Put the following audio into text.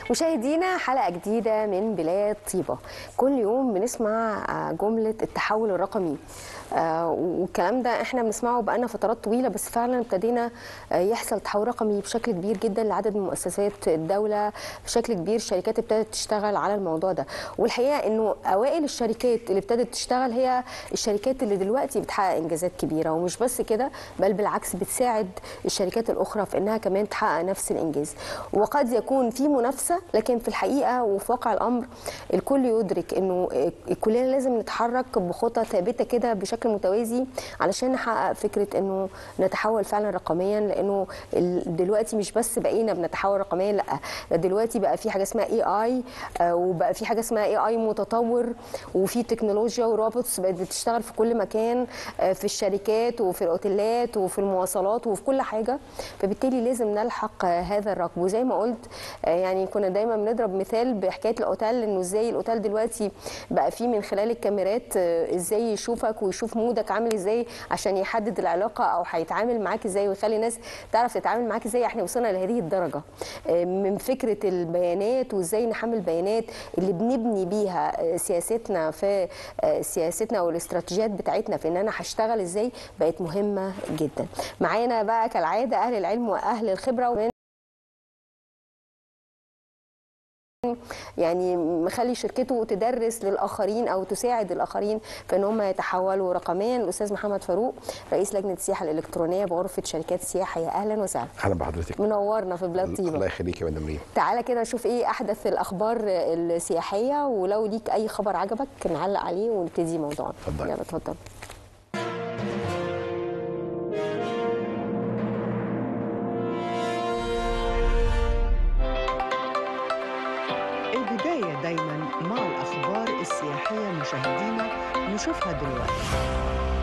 مشاهدينا حلقة جديدة من بلاد طيبة كل يوم بنسمع آه، جملة التحول الرقمي آه، والكلام ده احنا بنسمعه بقالنا فترات طويلة بس فعلا ابتدينا آه، يحصل تحول رقمي بشكل كبير جدا لعدد من مؤسسات الدولة بشكل كبير الشركات ابتدت تشتغل على الموضوع ده والحقيقة انه اوائل الشركات اللي ابتدت تشتغل هي الشركات اللي دلوقتي بتحقق انجازات كبيرة ومش بس كده بل بالعكس بتساعد الشركات الاخرى في انها كمان تحقق نفس الانجاز وقد يكون في منافسه لكن في الحقيقه وفي واقع الامر الكل يدرك انه كلنا لازم نتحرك بخطى ثابته كده بشكل متوازي علشان نحقق فكره انه نتحول فعلا رقميا لانه ال- دلوقتي مش بس بقينا بنتحول رقميا لا ده دلوقتي بقى في حاجه اسمها اي اي وبقى في حاجه اسمها اي اي متطور وفي تكنولوجيا وروبوتس بقت بتشتغل في كل مكان آه، في الشركات وفي الاوتيلات وفي المواصلات وفي كل حاجه فبالتالي لازم نلحق آه، هذا الركب وزي ما قلت آه، يعني كنا دايما بنضرب مثال بحكايه الاوتيل انه ازاي الاوتيل دلوقتي بقى فيه من خلال الكاميرات آه، ازاي يشوفك ويشوف مودك عامل ازاي عشان يحدد العلاقه او هيتعامل معاك ازاي ويخلي الناس تعرف تتعامل معاك ازاي احنا وصلنا لهذه الدرجه آه، من فكره البيانات وازاي نحمل بيانات اللي بنبني بيها آه، سياستنا في آه، سياستنا والاستراتيجيات بتاعتنا في ان انا هشتغل ازاي بقت مهمه جدا معانا بقى كالعاده اهل العلم واهل الخبره ومن يعني مخلي شركته تدرس للاخرين او تساعد الاخرين في ان هم يتحولوا رقميا الاستاذ محمد فاروق رئيس لجنه السياحه الالكترونيه بغرفه شركات السياحه يا اهلا وسهلا اهلا بحضرتك منورنا في بلاد الله طيبه يخليك يا مدام ريم تعالى كده نشوف ايه احدث الاخبار السياحيه ولو ليك اي خبر عجبك نعلق عليه ونبتدي موضوعنا اتفضل. يلا اتفضل البداية دايما مع الأخبار السياحية مشاهدينا نشوفها دلوقتي